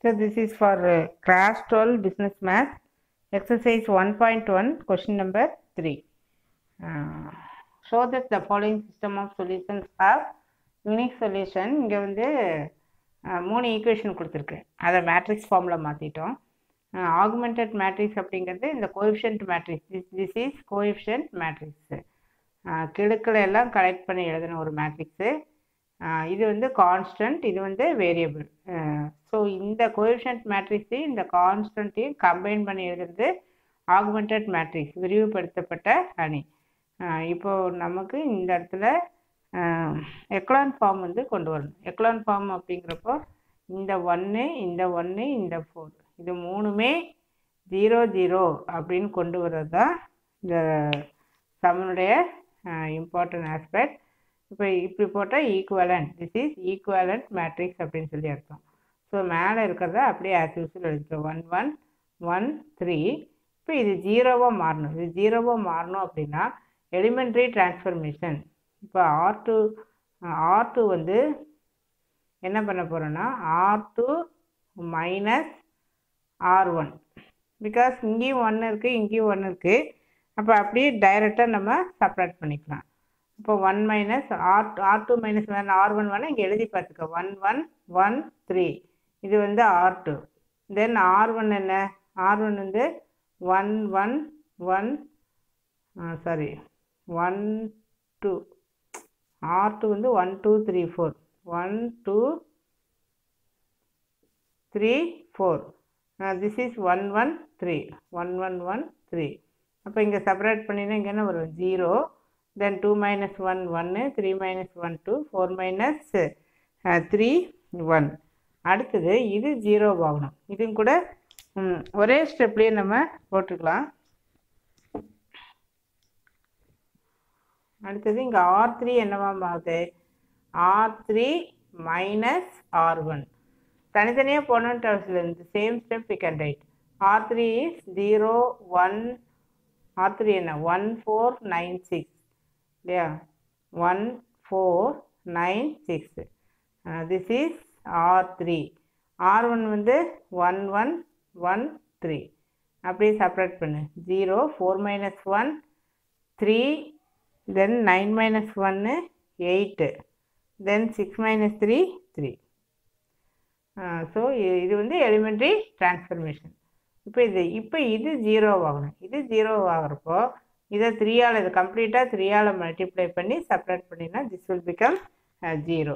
So this is for uh, class 12 business math exercise 1.1 question number 3. Uh, show that the following system of solutions have unique solution இங்கே வந்து அஹ், மூணு equation கொடுத்துருக்கு அதை matrix ஃபார்மில் மாற்றிட்டோம் augmented matrix அப்படிங்கிறது இந்த coefficient matrix this this is coefficient matrix கெடுக்களை எல்லாம் கலெக்ட் பண்ணி எழுதின ஒரு மேட்ரிக்ஸு இது வந்து கான்ஸ்டன்ட் இது வந்து வேரியபிள் ஸோ இந்த கோஎஃபிஷியன்ட் மேட்ரிக்ஸையும் இந்த கான்ஸ்டன்ட்டையும் கம்பைன் பண்ணி எழுதுறது ஆகுமெண்டட் மேட்ரிக்ஸ் விரிவுபடுத்தப்பட்ட அணி அஹ் இப்போ நமக்கு இந்த இடத்துல எக்லான் ஃபார்ம் வந்து கொண்டு வரணும் எக்லான் ஃபார்ம் அப்படிங்கிறப்போ இந்த ஒன்று இந்த ஒன்று இந்த ஃபோர் இது மூணுமே ஜீரோ ஜீரோ அப்படின்னு கொண்டு வர்றது தான் இந்த சமனுடைய இம்பார்ட்டன்ட் ஆஸ்பெக்ட் இப்போ இப்படி போட்டால் equivalent this is equivalent matrix அப்படின்னு சொல்லி அர்த்தம் ஸோ மேலே இருக்கிறத அப்படியே ஆஸ் யூஸ்வல் எழுதிக்கிறோம் ஒன் ஒன் ஒன் த்ரீ இப்போ இது ஜீரோவாக மாறணும் இது ஜீரோவாக மாறணும் அப்படின்னா எலிமெண்ட்ரி டிரான்ஸ்ஃபர்மேஷன் இப்போ ஆர் டூ ஆர் டூ வந்து என்ன பண்ண போகிறோன்னா R two minus R one because இங்கேயும் ஒன்று இருக்குது இங்கேயும் ஒன்று இருக்குது அப்போ அப்படியே டைரெக்டாக நம்ம செப்பரேட் பண்ணிக்கலாம் இப்போ one minus R R two minus one R one one இங்கே எழுதி பார்த்துக்க ஒன் ஒன் ஒன் த்ரீ இது வந்து R two then R one என்ன ஆர் ஒன் வந்து one one one sorry one two R two வந்து one two three four one two three four this is one one three one one one three அப்போ இங்கே separate பண்ணினா இங்கே என்ன வரும் zero then two minus one ஒன்று three minus one two four minus three one அடுத்தது இது zero ஆகணும் இதுவும் கூட ம், ஒரே ஸ்டெப்லேயே நம்ம போட்டுக்கலாம் அடுத்தது இங்கே ஆர் த்ரீ என்னவாம் ஆகுது R three minus R one தனித்தனியாக போனோன்ட்டு அவசியம் இல்லை இந்த same step we can write R three is zero one R three என்ன ஒன் ஃபோர் நைன் சிக்ஸ் இல்லையா one four nine six this is R three R one வந்து one one one three அப்படியே separate பண்ணு zero four minus one three then nine minus ஒன்று eight then six minus three three so இது வந்து elementary transformation இப்போ இது இப்போ இது ஜீரோ ஆகணும் இது ஜீரோ ஆகிறப்போ இதை த்ரீயால் இது கம்ப்ளீட்டாக த்ரீயால் மல்டிப்ளை பண்ணி செப்பரேட் பண்ணினா திஸ் வில் பிகம் ஜீரோ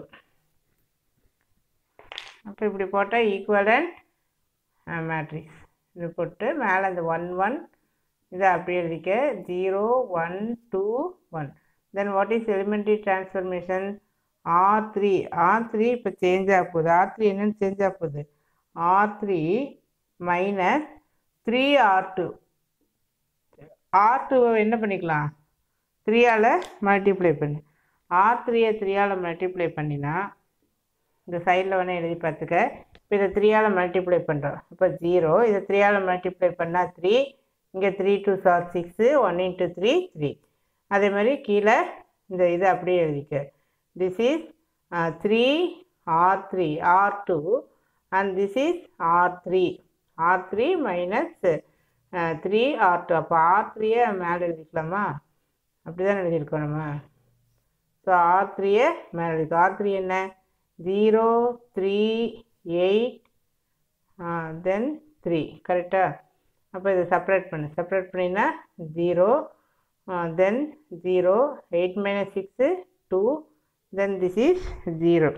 அப்போ இப்படி போட்டால் ஈக்குவலண்ட் மேட்ரிக்ஸ் இது போட்டு மேலே அந்த ஒன் ஒன் இதை அப்படியே எழுதிக்க zero one two one then what is elementary transformation R three R three இப்போ சேஞ்ச் ஆக போகுது ஆர் த்ரீ என்னன்னு சேஞ்ச் ஆக போகுது R three minus three R two R டூவை என்ன பண்ணிக்கலாம் த்ரீயால் மல்டிப்ளை பண்ணு ஆர் த்ரீயை த்ரீயால் மல்டிப்ளை பண்ணினா இந்த சைடில் வேணால் எழுதி பார்த்துக்க இப்போ இதை த்ரீயால் மல்டிப்ளை பண்ணுறோம் இப்போ ஜீரோ இதை த்ரீயால் மல்டிப்ளை பண்ணால் த்ரீ இங்கே three two sir six one into three three அதே மாதிரி கீழே இந்த இதை அப்படியே எழுதிக்க this is three R three R two and this is R three R three minus three R two அப்போ ஆர் த்ரீயை மேலே எழுதிக்கலாமா அப்படி தான் எழுதியிருக்கோம் நம்ம ஸோ ஆர் த்ரீயை மேலே எழுதிக்கோ ஆர் த்ரீ என்ன zero three eight then three கரெக்டாக அப்போ இதை செப்பரேட் பண்ணு செப்பரேட் பண்ணினா zero then zero eight minus six two then this is zero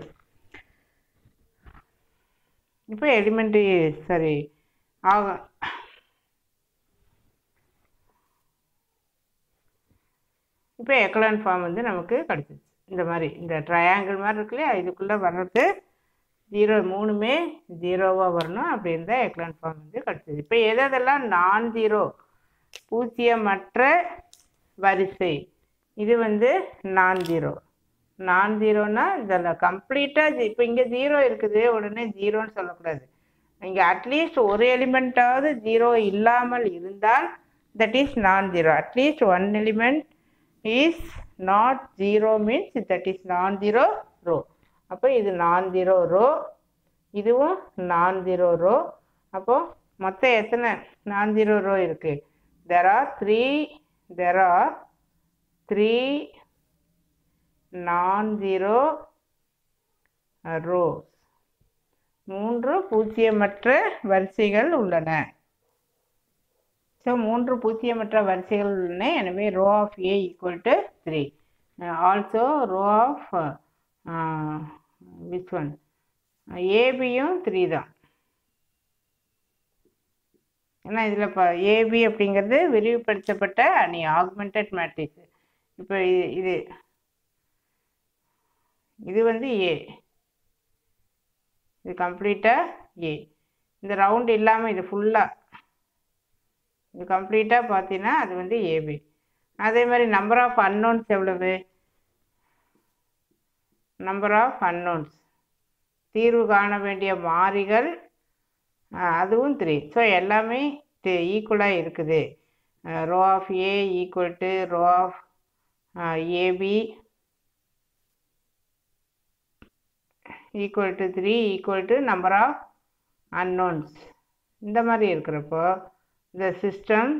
இப்போ எலிமெண்ட்ரி சாரி ஆக இப்போ எக்கலான் ஃபார்ம் வந்து நமக்கு கிடச்சிச்சு இந்த மாதிரி இந்த ட்ரையாங்கிள் மாதிரி இருக்கு இல்லையா இதுக்குள்ளே வர்றது ஜீரோ மூணுமே ஜீரோவாக வரணும் அப்படி இருந்தால் எக்லான் ஃபார்ம் வந்து கிடச்சிது இப்போ எதெல்லாம் நான் ஜீரோ பூஜ்ஜியமற்ற வரிசை இது வந்து நான் ஜீரோ நான் ஜீரோனா இதில் கம்ப்ளீட்டாக இப்போ இங்கே ஜீரோ இருக்குது உடனே ஜீரோன்னு சொல்லக்கூடாது இங்கே அட்லீஸ்ட் ஒரு எலிமெண்ட்டாவது ஜீரோ இல்லாமல் இருந்தால் that is non zero at least one element is not zero means that is non zero row அப்போ இது நான் ஜீரோ ரோ இதுவும் நான் ஜீரோ ரோ அப்போது மொத்தம் எத்தனை நான் ஜீரோ ரோ இருக்குது there are three there are three non zero rows மூன்று பூஜ்ஜியமற்ற வரிசைகள் உள்ளன ஸோ மூன்று பூஜ்ஜியமற்ற வரிசைகள் உள்ளன எனவே row of A equal to three also row of which one ஏபியும் த்ரீ தான் ஏன்னா இதில் இப்போ ஏபி அப்படிங்கிறது விரிவுபடுத்தப்பட்ட அணி ஆக்மெண்டட் மேட்ரிக்ஸ் இப்போ இது இது இது வந்து ஏ இது கம்ப்ளீட்டாக ஏ இந்த ரவுண்ட் இல்லாமல் இது ஃபுல்லாக இது கம்ப்ளீட்டாக பார்த்தீங்கன்னா அது வந்து ஏபி அதே மாதிரி நம்பர் ஆஃப் அன்னோன்ஸ் எவ்வளவு நம்பர் ஆஃப் அன்னோன்ஸ் தீர்வு காண வேண்டிய மாறிகள் அதுவும் த்ரீ ஸோ எல்லாமே ஈக்குவலாக இருக்குது row of A equal to row of AB equal to three equal to number of unknowns இந்த மாதிரி இருக்கிறப்போ இந்த system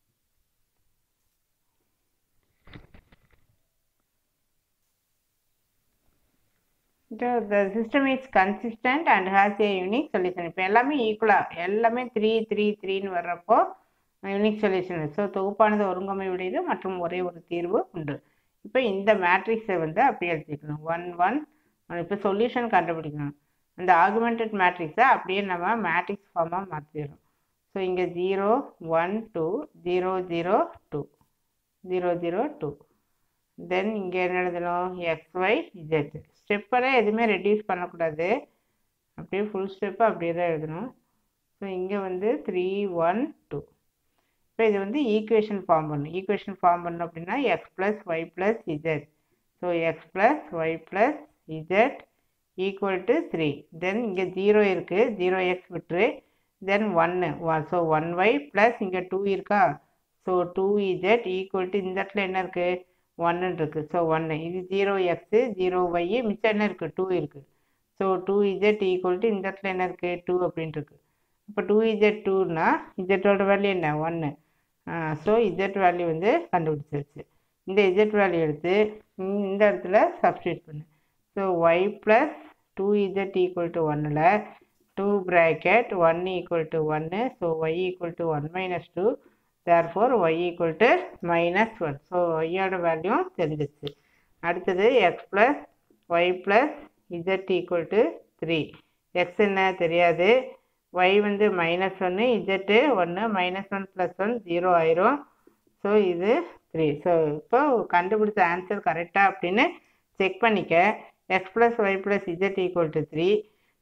the system is consistent and has a unique solution இப்போ எல்லாமே ஈக்குவலாக எல்லாமே த்ரீ த்ரீ த்ரீன்னு வர்றப்போ யூனிக் சொல்யூஷன் ஸோ தொகுப்பானது ஒருங்கமை உடையது மற்றும் ஒரே ஒரு தீர்வு உண்டு இப்போ இந்த மேட்ரிக்ஸை வந்து அப்படியே எழுதிக்கணும் ஒன் ஒன் இப்போ சொல்யூஷன் கண்டுபிடிக்கணும் அந்த ஆகுமெண்டட் மேட்ரிக்ஸை அப்படியே நம்ம மேட்ரிக்ஸ் ஃபார்மாக மாற்றிடுறோம் ஸோ இங்கே zero one two zero zero two zero zero two then இங்கே என்ன எழுதணும் எக்ஸ் ஒய் இஜெட் ஸ்டெப்பெல்லாம் எதுவுமே ரெடியூஸ் பண்ணக்கூடாது அப்படியே ஃபுல் ஸ்டெப்பு அப்படியே தான் எழுதணும் ஸோ இங்கே வந்து த்ரீ ஒன் டூ இப்போ இது வந்து ஈக்குவேஷன் ஃபார்ம் பண்ணணும் ஈக்குவேஷன் ஃபார்ம் பண்ணணும் அப்படின்னா x plus y plus z so x plus y plus z equal to three then இங்கே ஜீரோ இருக்குது ஜீரோ எக்ஸ் விட்டுரு தென் ஒன்று ஸோ ஒன் ஒய் ப்ளஸ் இங்கே டூ இருக்கா so two z equal to இந்த இடத்துல என்ன இருக்குது ஒன்னு இருக்குது ஸோ ஒன்று இது ஜீரோ எக்ஸு ஜீரோ ஒய் மிச்சம் என்ன இருக்குது டூ இருக்குது so two z equal to இந்த இடத்துல என்ன இருக்குது டூ அப்படின்ட்டு இருக்கு இப்போ டூ இஜெட் டூனா இஜெட்டோட வேல்யூ என்ன ஒன்று ஸோ இஜெட் வேல்யூ வந்து கண்டுபிடிச்சிருச்சு இந்த இஜெட் வேல்யூ எடுத்து இந்த இடத்துல சப்ஸ்டியூட் பண்ணு so y plus two z equal to ஒன்னில் two bracket one equal to ஒன்று so y equal to one minus two therefore y equal to minus one so ஒய்யோட value தெரிஞ்சிச்சு அடுத்தது x plus y plus z equal to three x என்ன தெரியாது y வந்து minus ஒன்று z ஒன்று minus one plus one zero ஆயிரும் so இது த்ரீ ஸோ இப்போ கண்டுபிடிச்ச ஆன்சர் கரெக்டாக அப்படின்னு செக் பண்ணிக்க X plus y plus z equal to three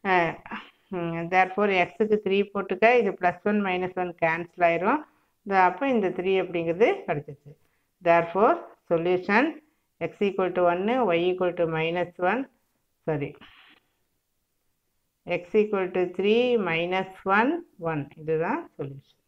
therefore எக்ஸுக்கு த்ரீ போட்டுக்க இது plus one minus one cancel ஆயிரும் அப்போ இந்த த்ரீ அப்படிங்கிறது கிடச்சிச்சு therefore solution x equal to ஒன்று y equal to minus one sorry x equal to three minus one one இதுதான் சொல்யூஷன்